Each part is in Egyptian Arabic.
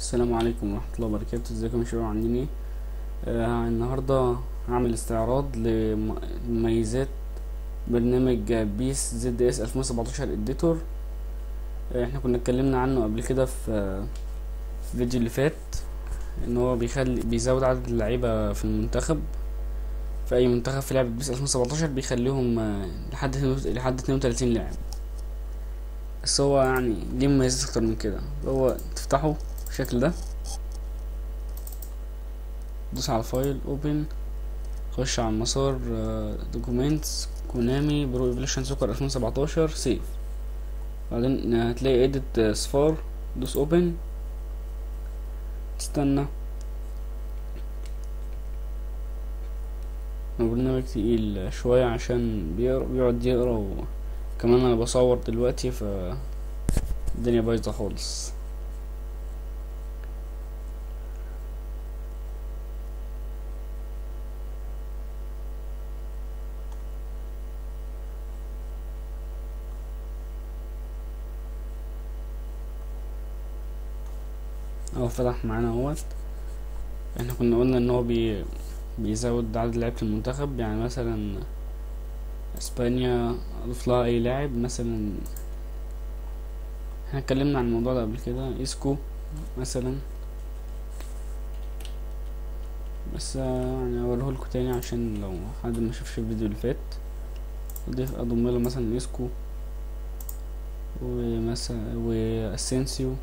السلام عليكم ورحمة الله وبركاته ازيكم يا شباب عاملين ايه آه النهاردة هعمل استعراض لمميزات برنامج بيس زد اس 2017 اديتور آه احنا كنا اتكلمنا عنه قبل كده في آه في الفيديو اللي فات ان هو بيخلي بيزود عدد اللعيبة في المنتخب في اي منتخب في لعبة بيس 2017 بيخليهم آه لحد لحد 32 لاعب بس هو يعني ليه مميزات اكتر من كده هو تفتحه بالشكل ده دوس على فايل اوبن خش على المسار دوكومنتس كونامي برو ايفولوشن سوكر 2017 سيف بعدين هتلاقي اديت صفار دوس اوبن تستنى البرنامج تقيل شوية عشان بيقرا بيقعد يقرا وكمان انا بصور دلوقتي ف الدنيا بايظة خالص اهو فتح معانا اهوت احنا كنا قلنا ان هو بي بيزود عدد لعيبة المنتخب يعني مثلا اسبانيا اضيف لها اي لاعب مثلا احنا اتكلمنا عن الموضوع ده قبل كده اسكو مثلا بس يعني اوريهولكوا تاني عشان لو حد ما شافش الفيديو اللي فات اضيف اضم له مثلا اسكو ومثلا واسينسيو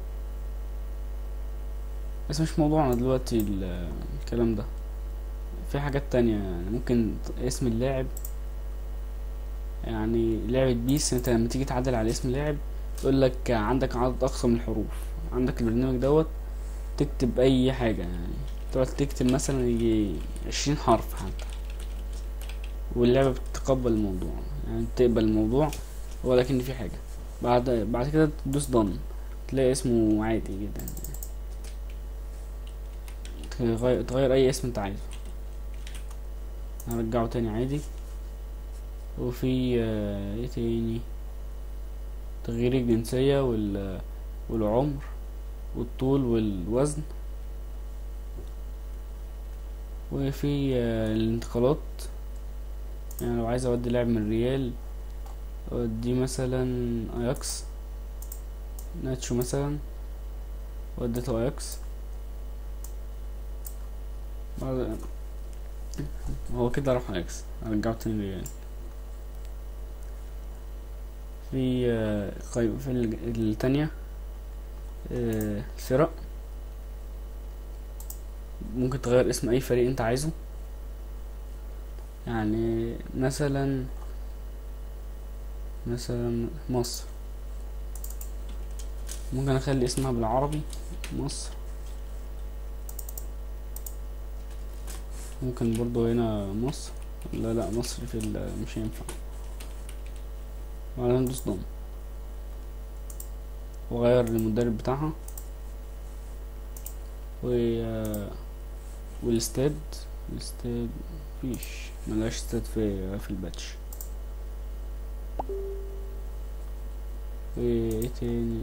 بس مش موضوعنا دلوقتي الكلام ده في حاجات تانية يعني ممكن اسم اللاعب يعني لعبة بيس انت لما تيجي تعدل على اسم اللاعب يقول لك عندك عدد اقصى من الحروف عندك البرنامج دوت تكتب اي حاجة يعني تقعد تكتب مثلا يجي عشرين حرف حتى واللعبة بتتقبل الموضوع يعني تقبل الموضوع ولكن في حاجة بعد بعد كده تدوس ضن تلاقي اسمه عادي جدا تغير, تغير اي اسم انت عايزه هرجعه تاني عادي وفي آه ايه تاني تغيير الجنسية وال والعمر والطول والوزن وفي آه الانتقالات يعني لو عايز اودي لاعب من ريال اودي مثلا اياكس ناتشو مثلا وديته اياكس هو كده راح اكس رجعت تاني ريال في قيم في التانية الفرق ممكن تغير اسم اي فريق انت عايزه يعني مثلا مثلا مصر ممكن اخلي اسمها بالعربي مصر ممكن برضو هنا مصر لا لا مصر في مش هينفع وبعدين ندوس ضم وغير المدرب بتاعها و والاستاد الاستاد مفيش ملهاش استاد في في الباتش وايه تاني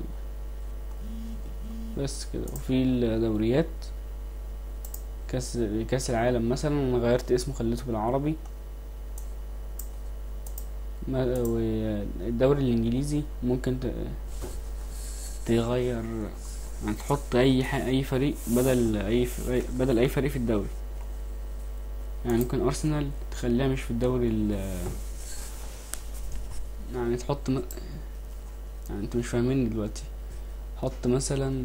بس كده وفي الدوريات كاس كاس العالم مثلا انا غيرت اسمه خليته بالعربي والدوري الانجليزي ممكن تغير يعني تحط اي اي فريق بدل اي فريق بدل اي فريق في الدوري يعني ممكن ارسنال تخليها مش في الدوري ال يعني تحط م... يعني انتوا مش فاهمين دلوقتي حط مثلا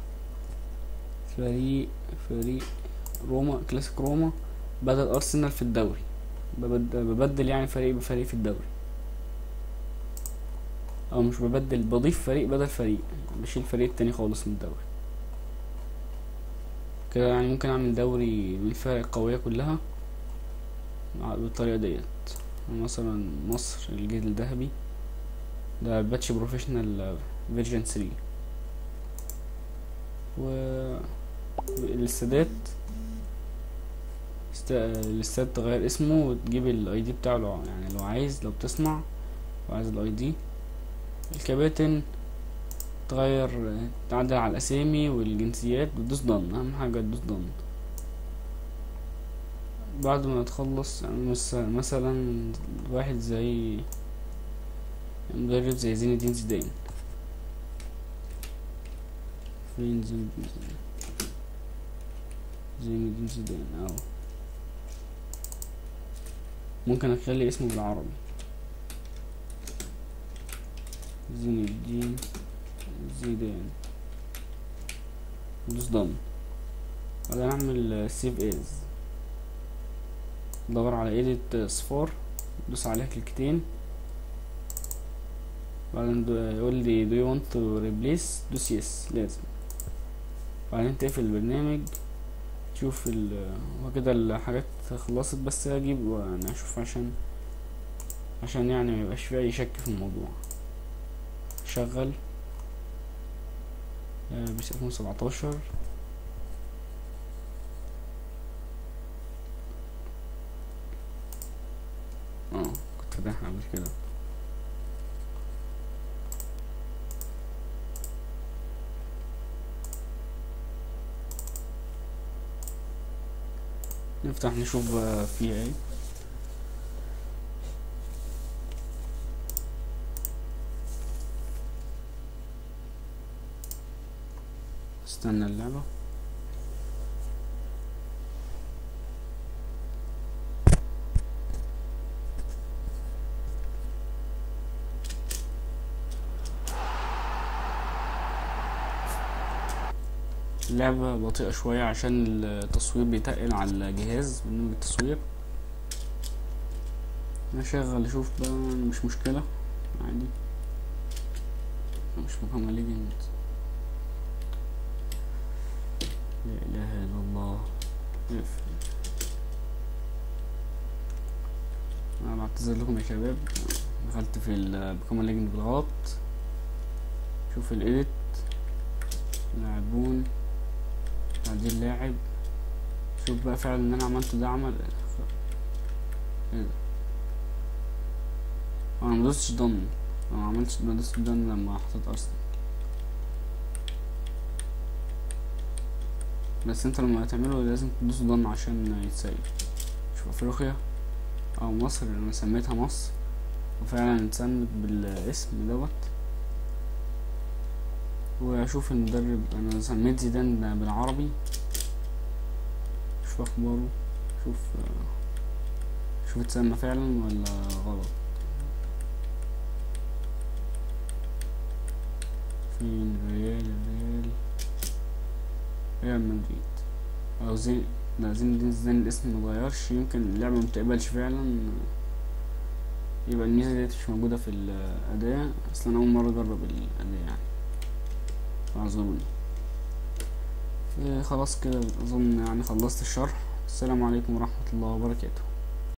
فريق فريق روما كلاسيك روما بدل ارسنال في الدوري ببدل, ببدل يعني فريق بفريق في الدوري او مش ببدل بضيف فريق بدل فريق بشيل فريق تاني خالص من الدوري كده يعني ممكن اعمل دوري بالفرق القوية كلها بالطريقة ديت مثلا مصر الجيل الذهبي ده باتش بروفيشنال فيرجن 3 و الاستادات الاستاد تغير اسمه وتجيب الاي دي بتاعه لو يعني لو عايز لو بتسمع وعايز الاي دي الكباتن تغير تعدل على الاسامي والجنسيات وتدوس دن اهم حاجه تدوس دن بعد ما تخلص يعني مس- مثلا واحد زي مدرب زي زين الدين زيدان فين زين الدين زيدان زين الدين زيدان اهو ممكن اخلي اسمه بالعربي زين الدين زيدان دوس دن بعدين اعمل سيف از دور على ايديت صفار دوس عليها كليكتين بعدين دو- يقول لي do you want to replace دوس يس لازم بعدين تقفل البرنامج تشوف ال هو كده الحاجات خلصت بس اجيب يعني اشوف عشان عشان يعني ميبقاش في اي شك في الموضوع شغل بيس 2017 اه كنت فاتحها قبل كده نفتح نشوف بقى فيها ايه استنى اللعبة اللعبة بطيئة شوية عشان التصوير بيتقل على الجهاز برنامج التصوير نشغل اشوف بقى مش مشكلة عادي مش مقام ليجند لا اله الا الله اقفل انا بعتذر لكم يا شباب دخلت في البكام ليجند بالغلط شوف الايديت لاعبون تعديل لاعب شوف بقى فعلا ان انا عملته ده عمل ايه ده انا مدوستش ضن انا معملتش مدوستش ضن لما حطيت ارسنال بس انت لما تعمله لازم تدوس ضن عشان يتسيب شوف افريقيا او مصر انا سميتها مصر وفعلا اتسمت بالاسم دوت واشوف المدرب انا سميت زيدان بالعربي شوف اخباره شوف شوف اتسمى فعلا ولا غلط فين ريال ريال ريال مدريد او زين لا زين الدين زيدان الاسم متغيرش يمكن اللعبة متقبلش فعلا يبقى الميزة ديت مش موجودة في الأداة أصل أنا أول مرة أجرب الأداة يعني اعذروني إيه خلاص كده اظن يعني خلصت الشرح السلام عليكم ورحمة الله وبركاته